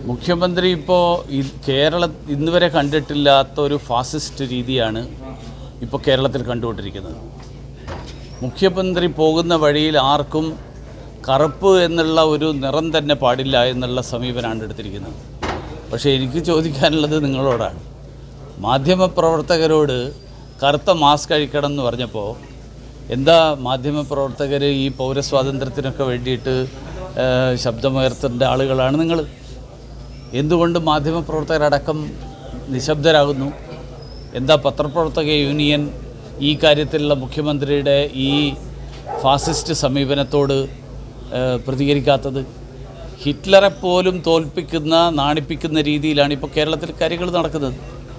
മുഖ്യമന്ത്രി ഇപ്പോൾ കേരള ഇന്നുവരെ കണ്ടിട്ടില്ലാത്ത ഒരു ഫാസിസ്റ്റ് രീതിയാണ് ഇപ്പോൾ കേരളത്തിൽ കണ്ടുകൊണ്ടിരിക്കുന്നത് മുഖ്യമന്ത്രി പോകുന്ന വഴിയിൽ ആർക്കും കറുപ്പ് എന്നുള്ള ഒരു നിറം തന്നെ പാടില്ല എന്നുള്ള സമീപനമാണ് എടുത്തിരിക്കുന്നത് പക്ഷേ എനിക്ക് ചോദിക്കാനുള്ളത് നിങ്ങളോടാണ് മാധ്യമപ്രവർത്തകരോട് കറുത്ത മാസ്ക് കഴിക്കണം എന്ന് പറഞ്ഞപ്പോൾ എന്താ മാധ്യമപ്രവർത്തകർ ഈ പൗരസ്വാതന്ത്ര്യത്തിനൊക്കെ വേണ്ടിയിട്ട് ആ, ശബ്ദമുയർത്തേണ്ട ആളുകളാണ് നിങ്ങൾ എന്തുകൊണ്ട് മാധ്യമപ്രവർത്തകരടക്കം നിശബ്ദരാകുന്നു എന്താ പത്രപ്രവർത്തക യൂണിയൻ ഈ കാര്യത്തിലുള്ള മുഖ്യമന്ത്രിയുടെ ഈ ഫാസിസ്റ്റ് സമീപനത്തോട് ആ, പ്രതികരിക്കാത്തത് ഹിറ്റ്ലറെ പോലും തോൽപ്പിക്കുന്ന നാണിപ്പിക്കുന്ന രീതിയിലാണ് ഇപ്പോൾ കേരളത്തിൽ കാര്യങ്ങൾ നടക്കുന്നത്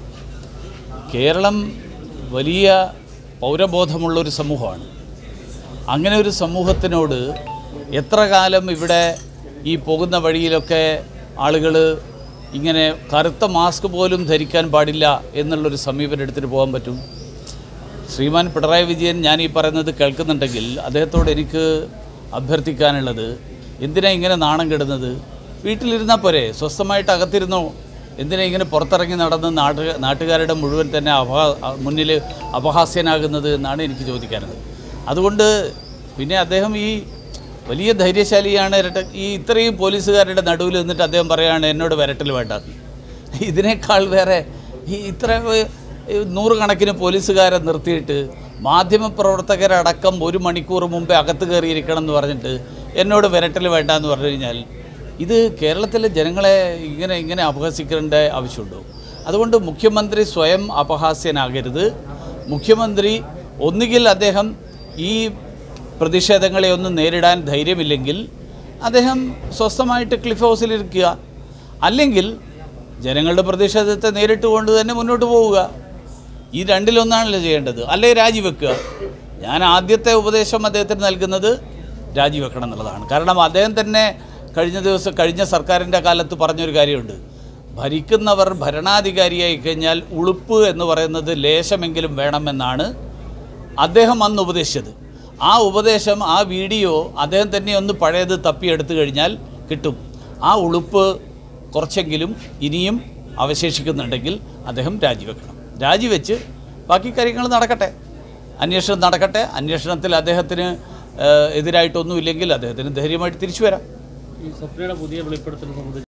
കേരളം വലിയ പൗരബോധമുള്ളൊരു സമൂഹമാണ് അങ്ങനെ ഒരു സമൂഹത്തിനോട് എത്ര കാലം ഇവിടെ ഈ പോകുന്ന വഴിയിലൊക്കെ ആളുകൾ ഇങ്ങനെ കറുത്ത മാസ്ക് പോലും ധരിക്കാൻ പാടില്ല എന്നുള്ളൊരു സമീപനം എടുത്തിട്ട് പോകാൻ പറ്റും ശ്രീമാൻ പിണറായി വിജയൻ ഞാൻ ഈ പറയുന്നത് കേൾക്കുന്നുണ്ടെങ്കിൽ അദ്ദേഹത്തോട് എനിക്ക് അഭ്യർത്ഥിക്കാനുള്ളത് എന്തിനാ ഇങ്ങനെ നാണം കെടുന്നത് വീട്ടിലിരുന്നാൽ പോരെ സ്വസ്ഥമായിട്ട് അകത്തിരുന്നോ എന്തിനാ ഇങ്ങനെ പുറത്തിറങ്ങി നടന്ന് നാട്ടു നാട്ടുകാരുടെ മുഴുവൻ തന്നെ അപഹാ മുന്നിൽ അപഹാസ്യനാകുന്നത് എന്നാണ് എനിക്ക് ചോദിക്കാനുള്ളത് അതുകൊണ്ട് പിന്നെ അദ്ദേഹം ഈ വലിയ ധൈര്യശാലിയാണ് ഇരട്ട ഈ ഇത്രയും പോലീസുകാരുടെ നടുവിൽ നിന്നിട്ട് അദ്ദേഹം പറയുകയാണ് എന്നോട് വരട്ടൽ വേണ്ടാന്ന് ഇതിനേക്കാൾ വേറെ ഈ ഇത്ര ഏഹ്, നൂറുകണക്കിന് പോലീസുകാരെ നിർത്തിയിട്ട് മാധ്യമപ്രവർത്തകരടക്കം ഒരു മണിക്കൂർ മുമ്പേ അകത്ത് കയറിയിരിക്കണം എന്ന് പറഞ്ഞിട്ട് എന്നോട് വിരട്ടൽ വേണ്ട എന്ന് പറഞ്ഞു കഴിഞ്ഞാൽ ഇത് കേരളത്തിലെ ജനങ്ങളെ ഇങ്ങനെ ഇങ്ങനെ അപഹസിക്കേണ്ട ആവശ്യമുണ്ടോ അതുകൊണ്ട് മുഖ്യമന്ത്രി സ്വയം അപഹാസ്യനാകരുത് മുഖ്യമന്ത്രി ഒന്നുകിൽ അദ്ദേഹം ഈ പ്രതിഷേധങ്ങളെ ഒന്നും നേരിടാൻ ധൈര്യമില്ലെങ്കിൽ അദ്ദേഹം സ്വസ്ഥമായിട്ട് ക്ലിഫ് ഹൗസിലിരിക്കുക അല്ലെങ്കിൽ ജനങ്ങളുടെ പ്രതിഷേധത്തെ നേരിട്ട് കൊണ്ട് തന്നെ മുന്നോട്ട് പോവുക ഈ രണ്ടിലൊന്നാണല്ലോ ചെയ്യേണ്ടത് അല്ലെ രാജിവെക്കുക ഞാൻ ആദ്യത്തെ ഉപദേശം അദ്ദേഹത്തിന് നൽകുന്നത് രാജിവെക്കണം എന്നുള്ളതാണ് കാരണം അദ്ദേഹം തന്നെ കഴിഞ്ഞ ദിവസം കഴിഞ്ഞ സർക്കാരിൻ്റെ കാലത്ത് പറഞ്ഞൊരു കാര്യമുണ്ട് ഭരിക്കുന്നവർ ഭരണാധികാരിയായി കഴിഞ്ഞാൽ ഉളുപ്പ് എന്ന് പറയുന്നത് ലേശമെങ്കിലും വേണമെന്നാണ് അദ്ദേഹം അന്ന് ഉപദേശിച്ചത് ആ ഉപദേശം ആ വീഡിയോ അദ്ദേഹം തന്നെ ഒന്ന് പഴയത് തപ്പിയെടുത്തു കഴിഞ്ഞാൽ കിട്ടും ആ ഉളുപ്പ് കുറച്ചെങ്കിലും ഇനിയും അവശേഷിക്കുന്നുണ്ടെങ്കിൽ അദ്ദേഹം രാജിവെക്കണം രാജിവെച്ച് ബാക്കി കാര്യങ്ങൾ നടക്കട്ടെ അന്വേഷണം നടക്കട്ടെ അന്വേഷണത്തിൽ അദ്ദേഹത്തിന് ഏഹ്, എതിരായിട്ടൊന്നുമില്ലെങ്കിൽ അദ്ദേഹത്തിന് ധൈര്യമായിട്ട് തിരിച്ചു വരാം ഈ സ്വപ്നയുടെ പുതിയ വെളിപ്പെടുത്തൽ സംബന്ധിച്ച്